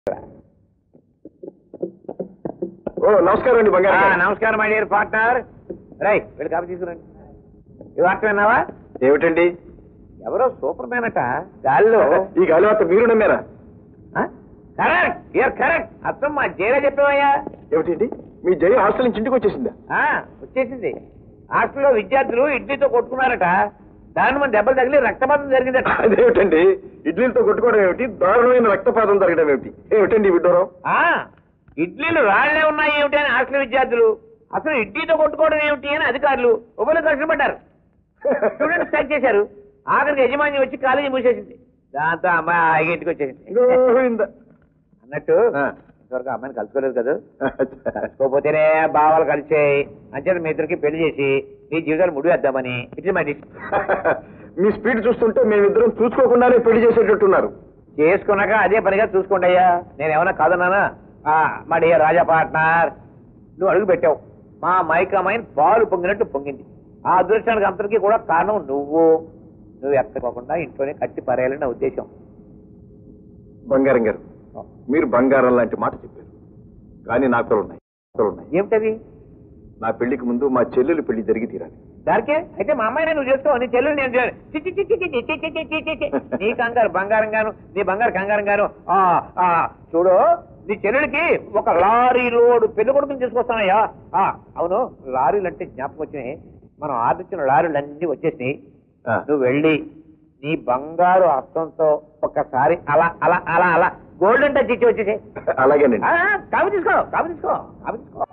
ఓ నమస్కారం అండి బంగారు ఆ, గారు. నమస్కారం మై డియర్ పార్ట్నర్ రై వీళ్ళు కాపీ తీసుకురండి ఈ వార్త విన్నావా ఏమిటండి ఎవరో సూపర్ మ్యాన్ అట గాల్లో ఈ గాలివాత మీరు నమ్మారా కరెక్ట్ యూర్ కరెక్ట్ అర్థం మా జైలా చెప్పావయ్యా ఏమిటండి మీ జయ హాస్టల్ నుంచి ఇంటికి వచ్చేసిందా ఆ, వచ్చేసింది హాస్టల్లో విద్యార్థులు ఇడ్లీతో కొట్టుకున్నారట దాని మన దెబ్బలు తగిలి రక్తపాతం జరిగిందట అదేమిటండి ఇడ్లీలతో కొట్టుకోవడం ఏమిటి దారుణమైన రక్తపాతం జరగడం ఏమిటి ఏమిటండి ఈ విడ్డూరం ఆ, ఇడ్లీలు రాళ్లే ఉన్నాయి ఏమిటి అని హాస్టల్ విద్యార్థులు అసలు ఇడ్లీతో కొట్టుకోవడం ఏమిటి అని అధికారులు ఉభయలు కష్టపడ్డారు స్టూడెంట్స్ స్ట్రైక్ చేశారు ఆఖరికి యజమాని వచ్చి కాలేజీ మూసేసింది దాంతో అమ్మాయి హాయిగా ఇంటికి వచ్చేసింది గోవింద. అన్నట్టు ఆ. ఇంతవరకు అమ్మాయిని కలుసుకోలేదు కదా కలుసుకోపోతేనే భావాలు కలిసాయి అంచేత మీ ఇద్దరికి పెళ్లి చేసి మీ జీవితాలు ముడివేద్దామని ఇట్స్ మై డిసిషన్ మీ స్పీడ్ చూస్తుంటే మేమిద్దరం చూసుకోకుండానే పెళ్లి చేసేటట్టున్నారు చేసుకున్నాక అదే పనిగా చూసుకోండి అయ్యా నేను ఏమన్నా కాదన్నానా ఆ, మా డియర్ రాజా పార్ట్నర్ నువ్వు అడుగు పెట్టావు మా మైకమైన పాలు పొంగినట్టు పొంగింది ఆ అదృష్టానికి అంతటికీ కూడా కారణం నువ్వు నువ్వు ఎక్కకోకుండా ఇంట్లోనే కట్టి పరేయాలని నా ఉద్దేశం బంగారం గారు మీరు బంగారం లాంటి మాట చెప్పారు కానీ నాకు ఉన్నాయి ఆశలు ఉన్నాయి ఏమిటది నా పెళ్లికి ముందు మా చెల్లెలు పెళ్లి జరిగి తీరాలి దానికే అయితే మా అమ్మాయిని నువ్వు చేసుకో నీ చెల్లెలు నేను చేయను. చి, చి, చి, చి, చి, చి, చి, చి, చి, చి, చి. నీ కంగారు బంగారం గాను నీ బంగారు కంగారం గాను ఆ, ఆ, చూడు నీ చెల్లెలకి ఒక లారీ లోడు పెళ్లి కొడుకుని తీసుకొస్తానయ్యా ఆ, అవును లారీలు అంటే జ్ఞాపకం వచ్చినాయి మనం ఆర్డర్ ఇచ్చిన లారీలు అన్ని వచ్చేసినాయి ఆ. నువ్వు వెళ్ళి నీ బంగారు హస్తంతో ఒక్కసారి అలా అలా అలా అలా గోల్డెన్ టచ్ ఇచ్చి వచ్చేసి అలాగేనండి కావి తీసుకో కావి తీసుకో కావి తీసుకో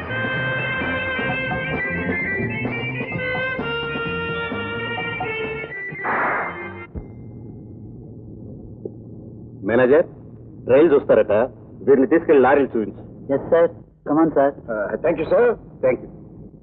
మేనేజర్ రైలు చూస్తారట వీరిని తీసుకెళ్లి లారీలు చూపించు yes sir come on sir thank you sir thank you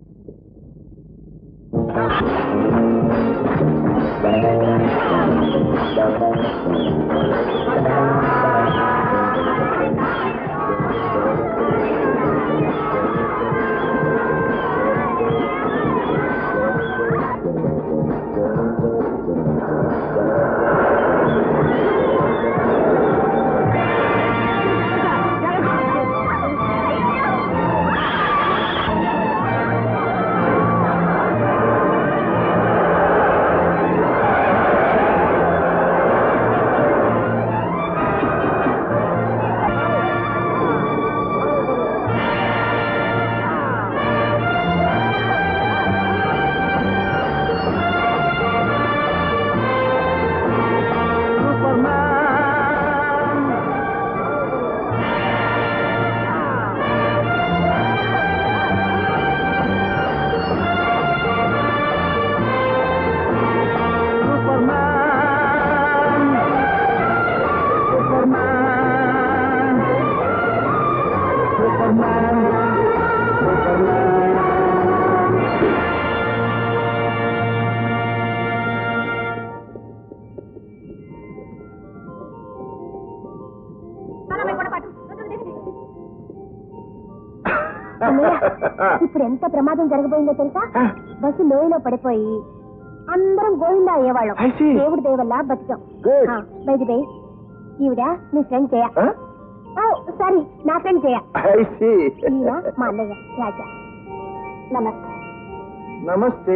ఇప్పుడు ఎంత ప్రమాదం జరగబోయిందో తెలుసా బస్సు లోయలో పడిపోయి అందరం గోవిందా అయ్యేవాళ్ళం I see. దేవుడి దేవల్లా బతికాం Good. బైది బై ఈవిడ మీ ఫ్రెండ్ జయ సారీ నా ఫ్రెండ్ జయ ఐ సీ ఈయన మా అన్నయ్య రాజా నమస్తే నమస్తే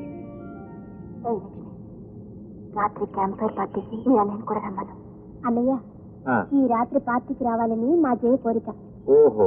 రాత్రి క్యాంప్ ఫైర్ పార్టీకి మీ అన్నయ్యను కూడా రమ్మను అన్నయ్య ఆ, ఈ రాత్రి పార్టీకి రావాలని మా జయ కోరిక ఓహో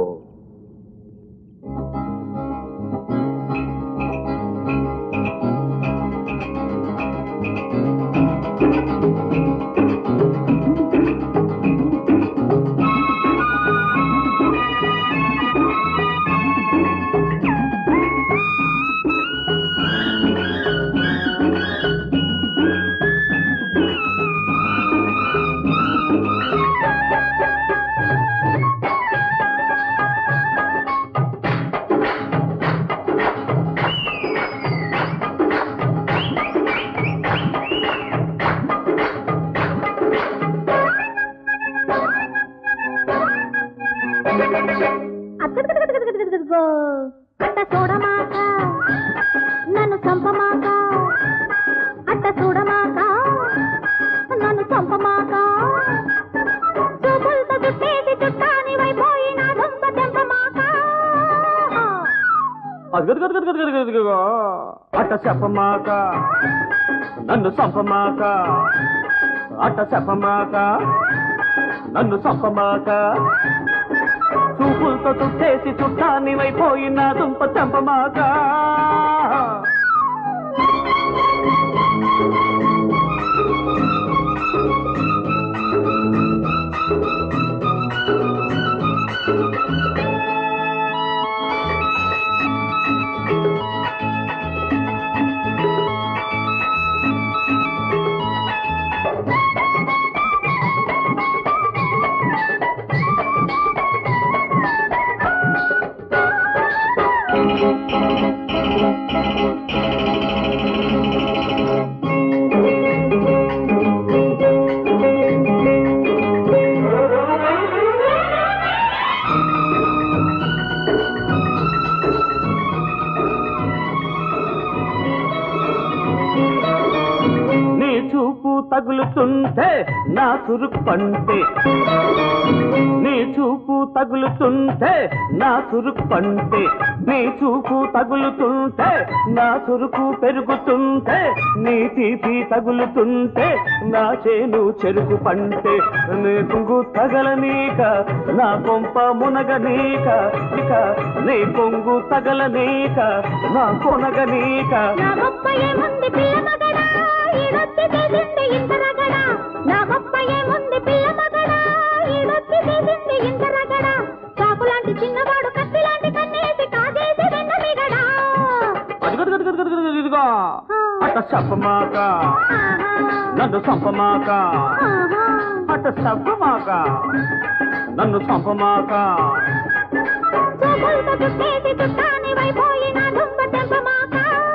అక్కడికో అట్ట చూడమాక నన్ను చంపమాక అట్ట చూడమాక నన్ను చంపమాక చూపులతో చుట్టేసి చుట్టాని వైపోయిన దొంగ తెంపమాక అదిగదిగదిగదిగదిగదిగో అట్ట చెప్పమాక నన్ను సంపమాక అట్ట చెప్పమాక నన్ను సంపమాక చూపులతో చుట్టేసి చుట్టాన్ని వైపోయిన దుంప తెంపమాక నీ చూపు తగులుతుంటే నా చురుకు పంటే నీ చూపు తగులుతుంటే నా చురుకు పంటే నీ చూపు తగులుతుంటే నా చురుకు పెరుగుతుంటే నీ తీపి తగులుతుంటే నా చేను చెరుకు పంటే నీ పొంగు తగలనీక నా కొంప మునగనీక ఇక నీ పొంగు తగలనీక నా కొనగనీక నా గొప్ప ఏముంది పిల్ల మగడా ఈడొచ్చి చేసింది ఇంత రగడా నా గొప్ప ఏముంది పిల్ల మగడా ఈడొచ్చి చేసింది ఇంత రగడా చాకు లాంటి చిన్నవాడు కత్తి లాంటి కన్నేసి కాజేసి వెన్న మిగడా అదిగదిగదిగదిగదిగదిగో అట్ట చెప్పమాక నన్ను చంపమాక అట్ట చెప్పమాక నన్ను చంపమాక చూపులతో చుట్టేసి చుట్టాని వైపోయిన దుంప తెంపమాక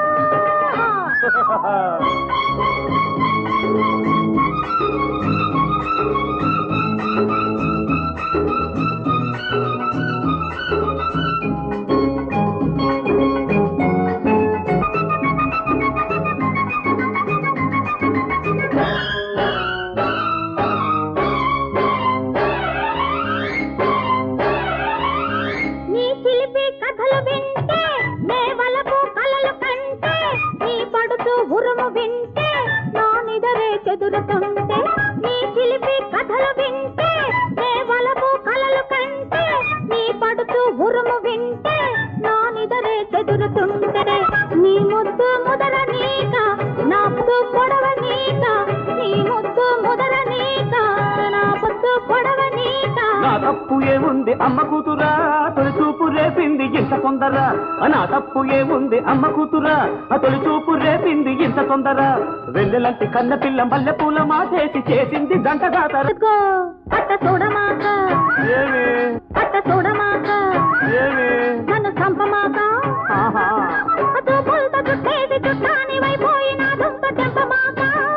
నీ చిలిపి కథలు వింటే నే వలపు కలలు కంటే నీ పడుతూ ఉరుము వింటే నా నిదరే చెదురుతుంటే నీ చిలిపి కథలు వింటే నే వలపు కలలు కంటే నీ పడుతూ ఉరుము వింటే నా నిదరే చెదురుతుంటే నీ ముద్దు ముదర నీక నా పొద్దు పొడవ నీక నీ ముద్దు ముదర నీక నా పొద్దు పొడవ నీక నా తప్పు ఏముంది అమ్మ కూతురా తొలి చూపు రేపింది ఇంత తొందర నా తప్పు ఏముంది అమ్మ కూతురా ఆ తొలి చూపు రేపింది ఇంత తొందర వెన్నెలంటి కన్న పిల్ల మల్లె పూల మాటేసి చేసింది జంట జాతర అదిగో, అట్ట చూడమాక ఏమి అట్ట చూడమాక ఏమి నన్ను చంపమాక ఆహా చూపులతో చుట్టేసి చుట్టాని వైపోయిన దుంప తెంపమాక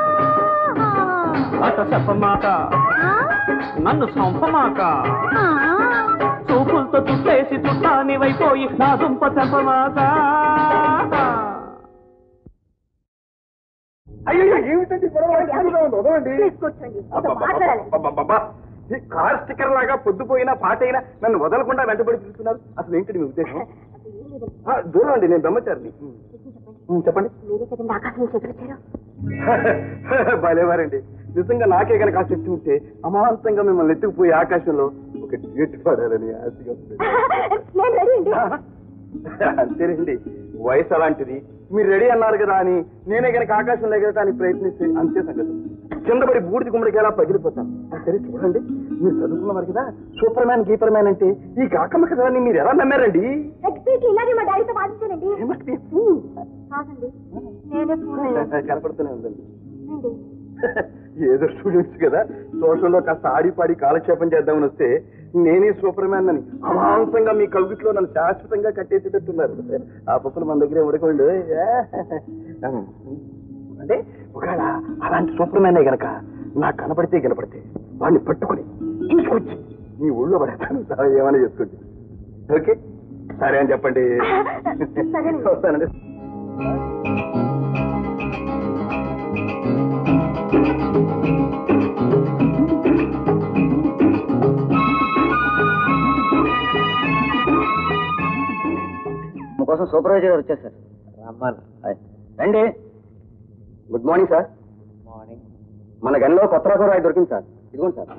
అట్ట చెప్పమాక ఆ? నన్ను చంపమాక ఆ? చూపులతో చుట్టేసి చుట్టాని వైపోయి నా దుంప తెంపమాక అయ్యో ఏమిటండి గొడవ ఎక్కువగా ఉంది, వదలండి. ప్లీజ్ కూర్చోండి మీతో అబ్బబ్బబ్బ, మాట్లాడాలి అబ్బబ్బబ్బ. ఈ కార్ స్టిక్కర్ లాగా పొద్దుపోయినా పాట అయినా నన్ను వదలకుండా వెంటబడి పిలుస్తున్నారు అసలు ఏంటి మీ ఉద్దేశం ఆ, దూరం అండి నేను బ్రహ్మచారిని ఉమ్, చెప్పండి మీరే కదండి ఆకాశం నుంచి ఎదురొచ్చారు భలేవారండి నిజంగా నాకే కనుక ఆ శక్తి ఉంటే అమాంతంగా మిమ్మల్ని ఎత్తుకుపోయి ఆకాశంలో ఒక డ్యూట్ పాడాలని ఆశగా ఉంది నేను రెడీ అండి అంతేనండి వయసు అలాంటిది మీరు రెడీ అన్నారు కదా అని నేనే కనుక ఆకాశంలో ఎగరటానికి ప్రయత్నిస్తే అంతే సంగతి కింద పడి బూడిది గుమ్మడికి ఎలా పగిలిపోతాను సరే చూడండి మీరు చదువుకున్నవారు కదా సూపర్ మ్యాన్ గీపర్ మ్యాన్ అంటే ఈ కాకమ్మ కదా అని మీరు ఎలా నమ్మారండి ఎగ్జాక్ట్లీ ఇలాగే మా డాడీతో వాదించానండి You must be a fool. కాదండి నేనే ఫోన్ అయ్యాను కనపడుతూనే ఉందండి అండి. ఏదో స్టూడెంట్స్ కదా సోషల్లో కాస్త ఆడి పాడి కాలక్షేపం చేద్దామని వస్తే నేనే సూపర్ మ్యాన్ అని అమాంతంగా మీ కవిట్లో నన్ను శాశ్వతంగా కట్టేసేటట్టున్నారు ఆ పప్పులు మన దగ్గరే ఉడకండు అంటే ఒకవేళ అలాంటి సూపర్ మ్యానే గనక నాకు కనపడితే కనపడితే వాడిని పట్టుకుని తీసుకొచ్చి మీ ఊళ్ళో పడేస్తాను ఏమైనా చేసుకోండి ఓకే సరే అని చెప్పండి సరేనండి. వస్తానండి మీకోసం సూపర్వైజర్ గారు వచ్చారు సార్ రమ్మను రండి గుడ్ మార్నింగ్ సార్ మార్నింగ్ మన గనిలో కొత్త రకం రాయి దొరికింది సార్ ఇదిగోండి సార్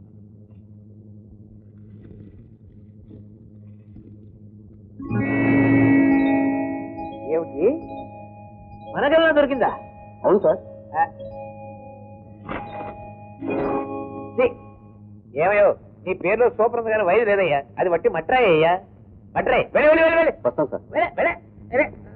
ఏమిటి మన గల్లో దొరికిందా అవును సార్ ఆ. ఛీ, ఏమయ్యో నీ పేరులో సూపర్ ఉంది కానీ వైద్య లేదయ్యా అది బట్టి మట్రాయ్యా మట్రాయ్ వెళ్ళి వెళ్ళి వెళ్ళి వెళ్ళి వస్తాం సార్ వెళ్ళే వెళ్ళే వెళ్ళే